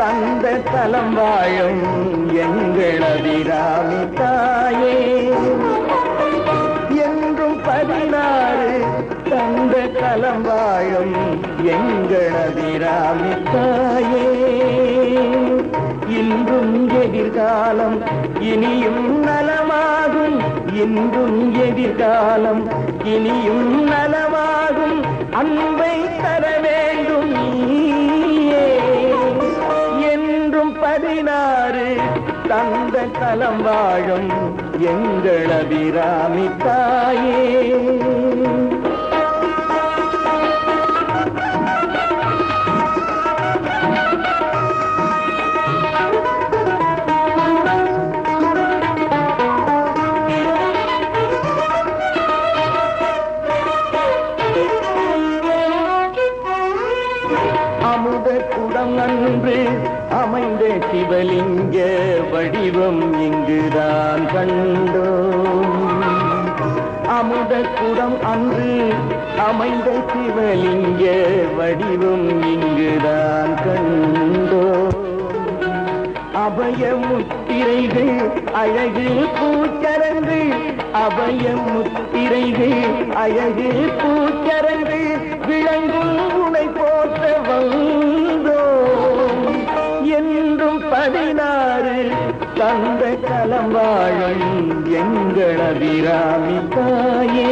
தந்த தலம் வாழும் எங்கள் அபிராமி தாயே என்றும் பதினாறு தந்த தலம் வாழும் எங்கள் அபிராமி தாயே இன்றும் எதிர்காலம் இனியும் நலமாகும் இன்றும் எதிர்காலம் இனியும் நலமாகும் அன்பை தர வேண்டும் நீயே என்றும் பதினாறு தந்த கலம் வாழும் எங்கள் அபிராமி தாயே அமுத குடம் அன்று அமைந்த சிவலிங்க வடிவம் இங்குதான் கண்டோம் அமுத குடம் அன்று அமைந்த சிவலிங்க வடிவம் இங்குதான் கண்டோம் அபய முத்திரைகள் அழகு பூச்சரங்கு அபய முத்திரைகள் அழகு பூச்சரங்கு விளங்கும் உனை போற்ற வந்தோம் என்றும் பதினாறு தந்த கலம் வாழும் எங்கள் அபிராமி தாயே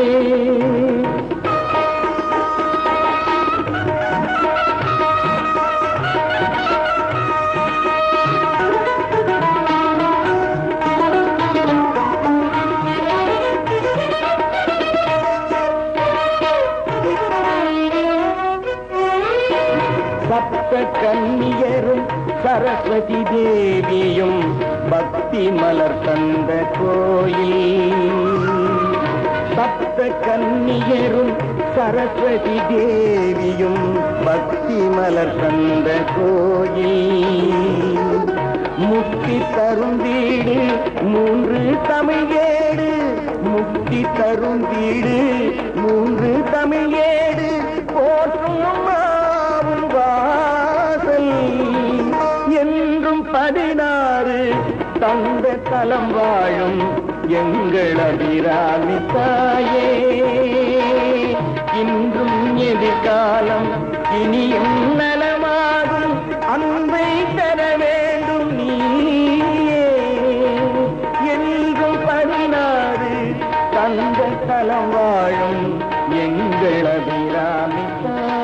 சப்த கன்னியரும் சரஸ்வதி தேவியும் பக்தி மலர் தந்த கோயில் சப்த கன்னியரும் சரஸ்வதி தேவியும் பக்தி மலர் தந்த கோயில் முக்தி தரும் வீடு மூன்று தமிழேடு முக்தி தரும் வீடு மூன்று தமிழேடு போற்றும் அம்மாவும் வாசல் என்றும் பதினாறு தந்த தலம் வாழும் எங்கள் அபிராமி தாயே இன்றும் எதிர்காலம் இனியும் நலமாகும் அன்பை தர வேண்டும் நீயே என்றும் பதினாறு தந்த தலம் வாழும் எங்கள் அபிராமி தாயே